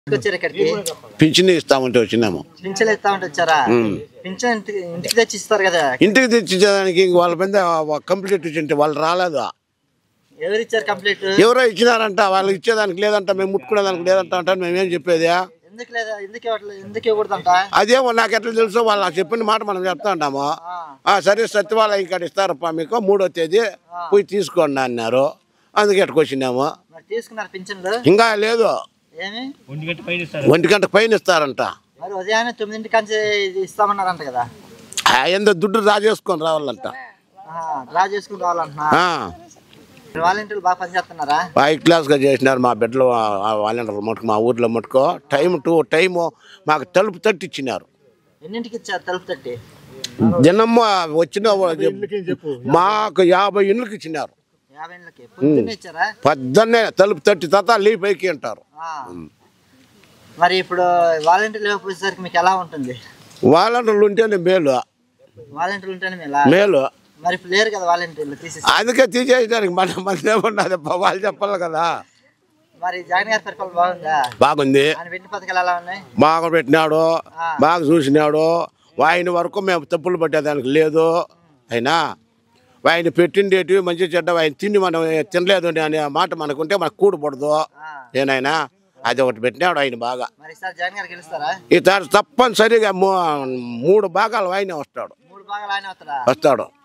వచ్చారు ఇక్కడికి పింఛన్ ఇస్తామంటే వచ్చినాము పింఛన్లు ఇస్తామంటే వచ్చారా ఉమ్. పింఛన్ ఇంటికి ఇంటికి తెచ్చి ఇస్తారు కదా ఇంటికి తెచ్చిచ్చేదానికి ఇంక వాళ్ళ మీద కంప్లీట్ ఇచ్చింటే వాళ్ళు రాలేదు ఎవరు ఇచ్చారు కంప్లీట్ ఎవరో ఇచ్చినారంట వాళ్ళు ఇచ్చేదానికి లేదంట మేము ముట్టుకునేదానికి లేదంట అంటే మేమేం చెప్పేది ఎందుకు లేదా ఎందుకు ఇవ్వట్లేదు ఎందుకు ఇవ్వకూడదంట అదేమో నాకు ఎట్లా తెలుసో వాళ్ళు నాకు చెప్పిన మాట మనం చెప్తా ఉంటాము ఆ, ఆ, సరే సత్యవాలయం ఇక్కడ ఇస్తారప్ప మీకు మూడో తేదీ పోయి తీసుకోండి అన్నారు అందుకే ఎట్టుకొచ్చినాము మరి తీసుకున్నారు పింఛన్లు ఇంకా లేదు ఏమి ఒంటి గంట పైన ఇస్తారంట మరి ఉదయాన్నే తొమ్మిదింటి కంచి ఇది ఇస్తామన్నారంట కదా ఆ, ఎంతో దుడ్డు రాజేసుకొని రావాలంట ఆహా, డ్రా చేసుకుని రావాలంటున్నా ఆ, వాలంటీర్లు బాగా పనిచేస్తున్నారా హై క్లాస్గా చేసినారు మా బిడ్డలు వాళ్ళ మటుకు మా ఊర్లో మటుకు టైం టు టైము మాకు తలుపు తట్టి ఇచ్చినారు ఎన్నింటికి ఇచ్చారు తలుపు తట్టి దినమ్మ వచ్చిన మాకు యాభై ఇండ్లకి ఇచ్చినారు యాభై ఏళ్ళకి పొద్దున్నే ఇచ్చారా పొద్దున్నే తలుపు తట్టి తత లీ పైకి అంటారు ఆ. మరి ఇప్పుడు వాలంటీర్లు ఇవ్వకపోయేసరికి మీకు ఎలా ఉంటుంది వాలంటీర్లు ఉంటేనే మేలు వాలంటీర్లు ఉంటేనే మేలా మేలు మరి ఇప్పుడు లేరు కదా వాలంటీర్లు తీసేసి అందుకే తీసేయడానికి మన మన ఏమన్నది వాళ్ళు చెప్పాలి కదా మరి జగన్ గారి పరిపాలన బాగుందా బాగుంది ఆయన పెట్టిన పథకాలు ఎలా ఉన్నాయి బాగా పెట్టినాడు బాగా చూసినాడు ఆయన వరకు మేము తప్పులు పట్టేదానికి లేదు అయినా ఆయన పెట్టిండేటివి మంచి చెడ్డ ఆయన తిని మనం తినలేదు అనే మాట మనకుంటే మనకు కూడబడదు ఆ. ఏనాయనా అది ఒకటి పెట్టినాడు ఆయన బాగా మరి ఈసారి జగన్ గారు గెలుస్తారా ఈ తప్పనిసరిగా మూ- మూడు భాగాలు ఆయన వస్తాడు మూడు భాగాలు ఆయన అవుతారా వస్తాడు